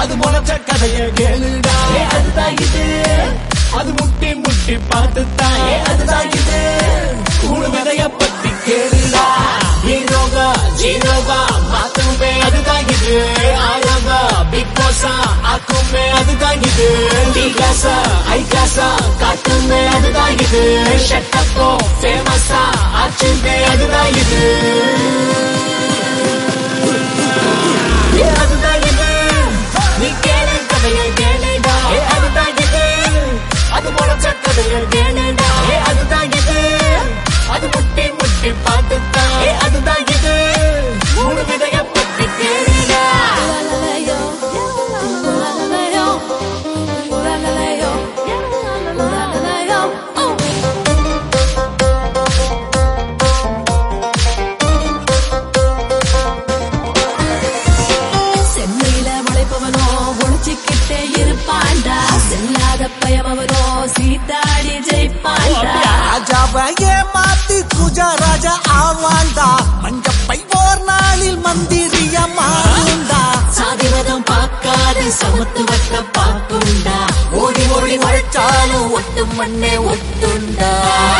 அது முளைச்ச கதைய கேளுடா ஏ அதுதான் இது அது முட்டி முட்டி பார்த்துத்தான் ஏ அதுதான் இது கூடு விதைய பத்தி கேளுடா ஹீரோகா ஜீரோகா மாத்துமே அதுதான் இது ஆரோகா பிக் பாஸா ஆக்குமே அதுதான் இது டி காசா ஐ காசா காட்டுமே அதுதான் இது ஷட்டப்போ ஃபேமஸா ஆச்சுமே அதுதான் இது ஏ அதுதான் இது நீ கேளு கதையை கேளுடா ஏ அதுதான் இது அது முளைச்ச கதையை கேளுடா ஏ அதுதான் இது அது முட்டி முட்டி பார்த்துத்தான் ஏ அதுதான் இது மூணு விதைய பத்தி கேளுடா சென்னையில முளைப்பவனோ ஒழிச்சுக்கிட்டே இருப்பான்டா செல்லாத பயமவனோ சீத்தாடி ஜெயிப்பான்டா ராஜாவை ஏமாத்தி குஜா ராஜா ஆவாண்டா மஞ்சப்பை ஓர் நாளில் மந்திரிய மாறுண்டா சாதிமதம் பார்க்காது சமத்துவத்தை பார்க்குண்டா ஓடி ஓடி உழைச்சாலும் ஒட்டு மண்ணே ஒட்டுண்டா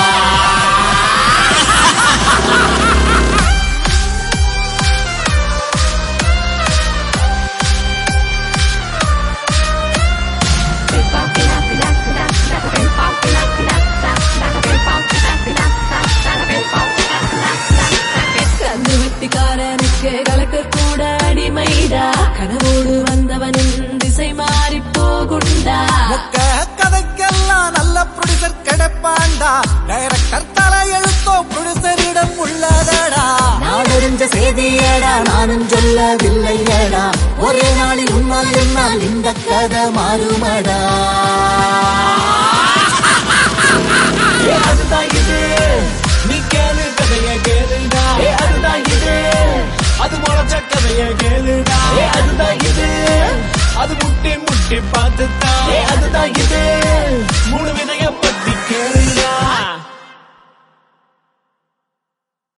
கந்து வெட்டிக்காரனுக்கு கலக்கர் கூட அடிமைடா கனவோடு வந்தவனின் திசை மாறி போகுண்டா மொக்க கதைக்கெல்லாம் நல்ல ப்ரொடியூசர் கிடைப்பாண்டா டைரக்டர் தலையெழுத்தோ ப்ரொடியூசரிடம் உள்ளதடா நாடறிஞ்ச செய்தியடா நானும் சொல்லவில்லையடா ஒரே நாளில் உன்னால் என்னால் இந்த கதை மாறுமடா ஏ, அதுதான் இது